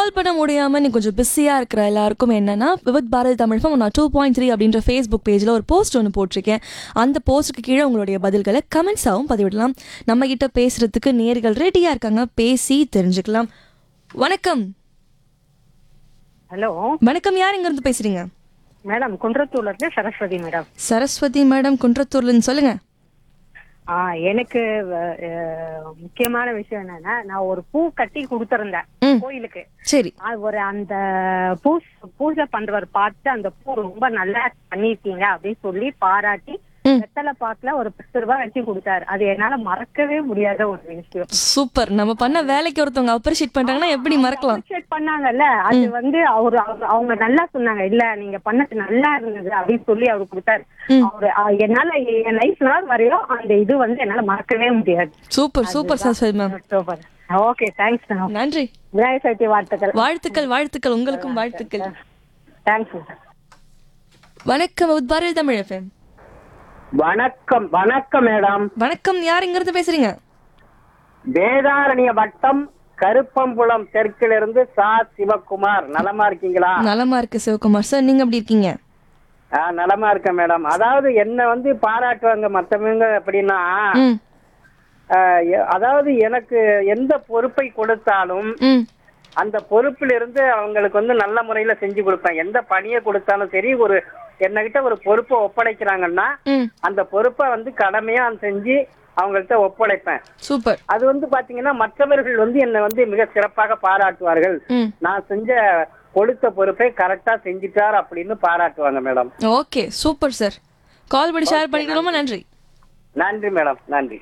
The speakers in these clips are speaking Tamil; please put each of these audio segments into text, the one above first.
கால் பண்ண முடியாம நீ கொஞ்சம் பிஸியா இருக்கிற எல்லாருக்கும் என்னன்னா விவத் பாரதி தமிழ் ஃபம் நான் டூ பாயிண்ட் த்ரீ அப்படின்ற ஃபேஸ்புக் பேஜ்ல ஒரு போஸ்ட் ஒன்று போட்டிருக்கேன் அந்த போஸ்ட்டுக்கு கீழே உங்களுடைய பதில்களை கமெண்ட்ஸாகவும் பதிவிடலாம் நம்ம கிட்ட பேசுறதுக்கு நேர்கள் ரெடியா இருக்காங்க பேசி தெரிஞ்சுக்கலாம் வணக்கம் ஹலோ வணக்கம் யார் இங்க இருந்து பேசுறீங்க மேடம் குன்றத்தூர்ல இருந்து சரஸ்வதி மேடம் சரஸ்வதி மேடம் குன்றத்தூர்ல இருந்து சொல்லுங்க ஆ எனக்கு அஹ், முக்கியமான விஷயம் என்னன்னா நான் ஒரு பூ கட்டி கொடுத்திருந்தேன் ம். கோயிலுக்கு சரி அது ஒரு அந்த பூ பூஜை பண்றவர் பார்த்து அந்த பூ ரொம்ப நல்லா பண்ணிருக்கீங்க அப்படின்னு சொல்லி பாராட்டி ம். வெத்தலை பாக்குல ஒரு பத்து ரூபாய் வச்சு கொடுத்தாரு அது என்னால மறக்கவே முடியாத ஒரு விஷயம் சூப்பர் நம்ம பண்ண வேலைக்கு ஒருத்தவங்க அப்ரிஷியேட் பண்றாங்கன்னா எப்படி மறக்கலாம் Appreciate பண்ணாங்கல்ல அது வந்து அவரு அவங்க- அவங்க நல்லா சொன்னாங்க இல்ல நீங்க பண்ணது நல்லா இருந்தது அப்படின்னு சொல்லி அவரு கொடுத்தாரு ம். அவரு அஹ், என்னால என் லைஃப் நாள் வரையும் அந்த இது வந்து என்னால மறக்கவே முடியாது super super Saraswathi ma'am super okay thanks ma'am நன்றி விநாயகர் சதுர்த்தி வாழ்த்துக்கள் வாழ்த்துக்கள் வாழ்த்துக்கள் உங்களுக்கும் வாழ்த்துக்கள் தேங்க்ஸ் வணக்கம் விவத் பாரதி தமிழ் எஃப்எம் வணக்கம் வணக்கம் மேடம் வணக்கம் யார் இங்க இருந்து பேசுறீங்க வேதாரண்ய வட்டம் கருப்பம்புலம் தெற்கிலிருந்து சா சிவகுமார் நலமா இருக்கீங்களா நலமா இருக்கு சிவகுமார் சார் நீங்க எப்படி இருக்கீங்க ஆ, நலமா இருக்கேன் மேடம் அதாவது என்ன வந்து பாராட்டுவாங்க மத்தவங்க அப்படின்னா ம் ஆ, எ- அதாவது எனக்கு எந்த பொறுப்பை கொடுத்தாலும் ம் அந்த பொறுப்பில் இருந்து அவங்களுக்கு வந்து நல்ல முறையில செஞ்சு கொடுப்பேன் எந்த பணியை கொடுத்தாலும் சரி ஒரு என்னகிட்ட ஒரு பொறுப்பை ஒப்படைக்கிறாங்கன்னா ம் அந்த பொறுப்பை வந்து கடமையா செஞ்சு அவங்கள்ட்ட ஒப்படைப்பேன் சூப்பர் அது வந்து பாத்தீங்கன்னா மற்றவர்கள் வந்து என்னை வந்து மிக சிறப்பாக பாராட்டுவார்கள் ம் நான் செஞ்ச கொடுத்த பொறுப்பை கரெக்டா செஞ்சுட்டார் அப்படின்னு பாராட்டுவாங்க madam okay super sir call பண்ணி ஷேர் பண்ணிட்டு ரொம்ப நன்றி நன்றி மேடம் நன்றி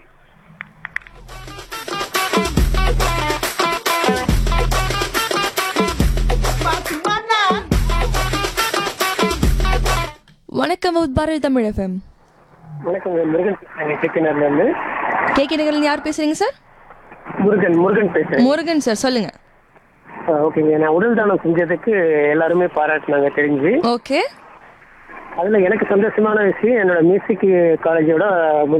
வணக்கம் விவத் பாரதி தமிழ் எஃப்எம் வணக்கம் முருகன் பேசுறேங்க கேக்கினர்ல இருந்து கே கே நகர்ல யார் பேசுறீங்க சார் முருகன் முருகன் பேசுறேன் முருகன் சார் சொல்லுங்க ஆ, ஓகேங்க நான் உடல் தானம் செஞ்சதுக்கு எல்லாருமே பாராட்டினாங்க தெரிஞ்சு ஓகே அதுல எனக்கு சந்தோஷமான விஷயம் என்னோட மியூசிக் காலேஜோட